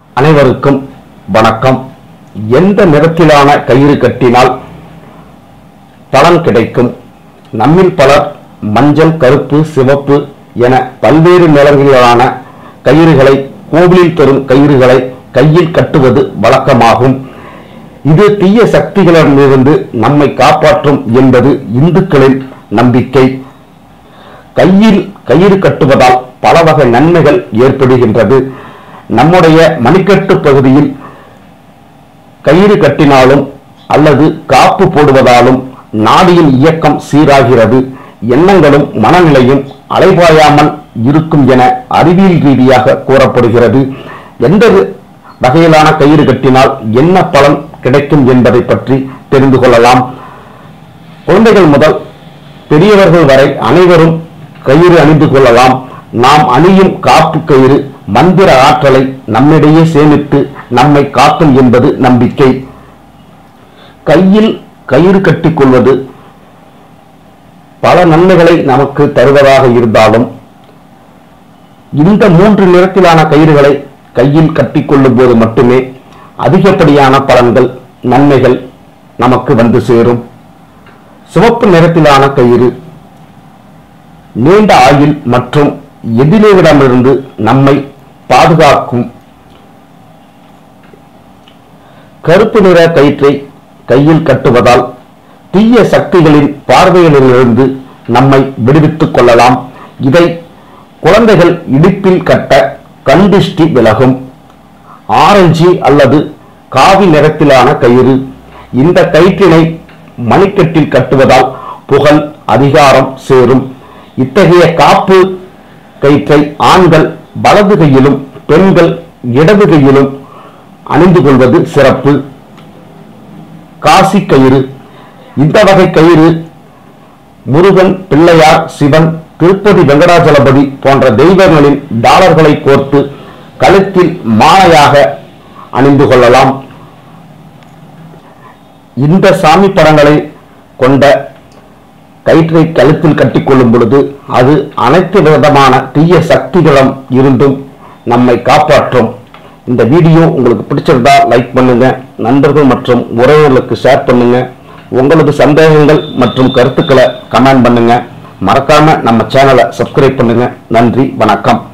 அனைவருக்கும் வணக்கம் எந்த நிறத்திலான கயிறு கட்டினால் பலன் கிடைக்கும் நம்மில் பலர் மஞ்சள் கருப்பு சிவப்பு என பல்வேறு நிறங்களிலான கயிறுகளை கோவிலில் தரும் கயிறுகளை கையில் கட்டுவது வழக்கமாகும் இது தீய சக்திகளிடமிருந்து நம்மை காப்பாற்றும் என்பது இந்துக்களின் நம்பிக்கை கையில் கயிறு கட்டுவதால் பல வகை நன்மைகள் ஏற்படுகின்றது நம்முடைய மணிக்கட்டு பகுதியில் கயிறு கட்டினாலும் அல்லது காப்பு போடுவதாலும் நாடியின் இயக்கம் சீராகிறது எண்ணங்களும் மனநிலையும் அலைபாயாமல் இருக்கும் என அறிவியல் ரீதியாக கூறப்படுகிறது எந்த வகையிலான கயிறு கட்டினால் என்ன பலன் கிடைக்கும் என்பதை பற்றி தெரிந்து கொள்ளலாம் குழந்தைகள் முதல் பெரியவர்கள் வரை அனைவரும் கயிறு அணிந்து கொள்ளலாம் நாம் அணியும் காப்பு கயிறு மந்திர ஆற்றலை நம்மிடையே சேமித்து நம்மை காக்கும் என்பது நம்பிக்கை கையில் கயிறு கட்டிக் கொள்வது பல நன்மைகளை நமக்கு தருவதாக இருந்தாலும் இந்த மூன்று நிறத்திலான கயிறுகளை கையில் கட்டிக்கொள்ளும் போது மட்டுமே அதிகப்படியான பலன்கள் நன்மைகள் நமக்கு வந்து சேரும் சிவப்பு நிறத்திலான கயிறு நீண்ட ஆயுள் மற்றும் எதிரிடமிருந்து நம்மை பாதுகாக்கும் கருப்பு நிற கயிற்றை கையில் கட்டுவதால் தீய சக்திகளின் பார்வைகளிலிருந்து நம்மை விடுவித்துக் கொள்ளலாம் இதை குழந்தைகள் இடுப்பில் கட்ட கண்டிஷ்டி விலகும் ஆரஞ்சு அல்லது காவி நிறத்திலான கயிறு இந்த கயிற்றினை மணிக்கட்டில் கட்டுவதால் புகழ் அதிகாரம் சேரும் இத்தகைய காப்பு கயிற்றை ஆண்கள் வலது கையிலும் பெண்கள் இடது கையிலும் அணிந்து கொள்வது சிறப்பு காசி கயிறு இந்த வகை கயிறு முருகன் பிள்ளையார் சிவன் திருப்பதி வெங்கடாச்சலபதி போன்ற தெய்வங்களின் டாலர்களை கோர்த்து கழுத்தில் மாலையாக அணிந்து கொள்ளலாம் இந்த சாமி படங்களை கொண்ட கயிற்றை கழுத்தில் கட்டிக்கொள்ளும் பொழுது அது அனைத்து விதமான தீய சக்திகளும் இருந்தும் நம்மை காப்பாற்றும் இந்த வீடியோ உங்களுக்கு பிடிச்சிருந்தா லைக் பண்ணுங்க நண்பர்கள் மற்றும் உறவுகளுக்கு ஷேர் பண்ணுங்க உங்களது சந்தேகங்கள் மற்றும் கருத்துக்களை கமெண்ட் பண்ணுங்க மறக்காம நம்ம சேனலை சப்ஸ்கிரைப் பண்ணுங்க நன்றி வணக்கம்